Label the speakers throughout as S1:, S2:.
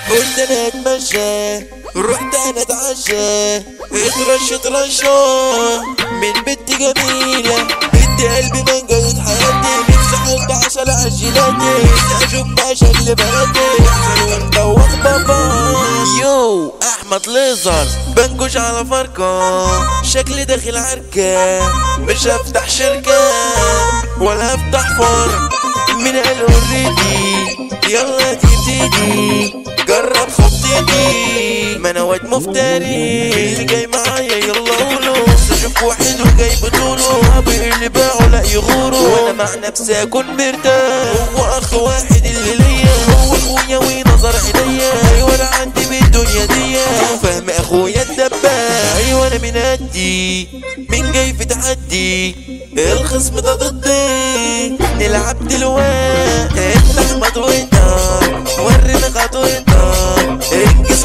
S1: قلت انا اتمشى رحت انا اتعشى اترش اترشى من بنت جميلة بنت قلبي من جاية حياتي نفسي احط عشان عجلاتي نفسي اشوف بقى شكل بناتي احسن ومدوخ بابا يو احمد ليزر بنكش على فرقة شكلي داخل عركة مش هفتح شركة ولا هفتح فرع من قال اوريدي يلا تبتدي جرب خطتي ما انا واد مفتري اللي جاي معايا يلا قولوا اشوف واحد وجاي بطوله ابي اللي باعه لا يغوروا وانا مع نفسي اكون مرتاح هو اخ واحد اللي ليا هو اخويا ونظر عينيا ايوه انا عندي بالدنيا دي فاهم اخويا الدباح ايوه انا من قدي من جاي في تحدي الخصم ده ضدي نلعب دلوقتي افتح مضويتك ورينا خطوتك انجز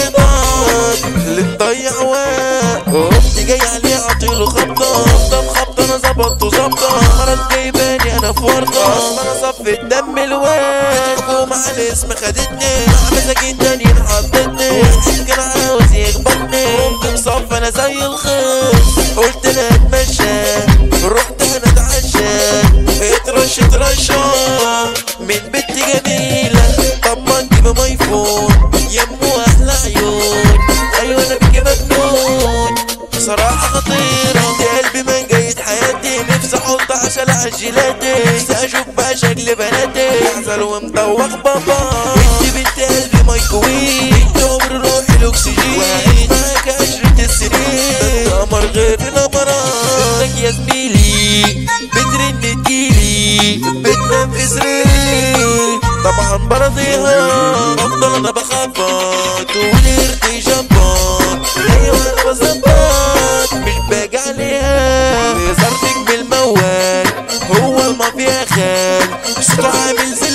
S1: حضرتك اللي تضيع وقت قمت جاي عليه عطيله خبطة خبطة بخبطة انا ظبطته ظبطة مرض جايباني انا في ورطة انا صفي الدم الواد حكومة على الاسم خدتني مع مساكين تانيين حطتني كان عاوز يخبطني قمت مصف انا زي الخيط قلت انا اتمشى رحت انا اتعشى اترش اترشى من بنت جميلة طمنتي بمايفون يمو احلى عيون ايوه انا بيكي مجنون بصراحة خطيرة انت قلبي من جاية حياتي نفسي احط عشان عجلاتي نفسي اشوف بقى شكل بناتي احزن ومدوخ بابا انت بنت قلبي مايكرويف انت عمر روحي الاكسجين وعيش معاك عشرة السنين ده قمر غير نمرات انك يا زميلي بترن تجيلي بتنام في سريري طبعا برضيها افضل انا بخبط وليرتي جنبط ايوه انا بظبط مش باجي عليها صرتك بالموال هو المافيا خان صوته عامل زي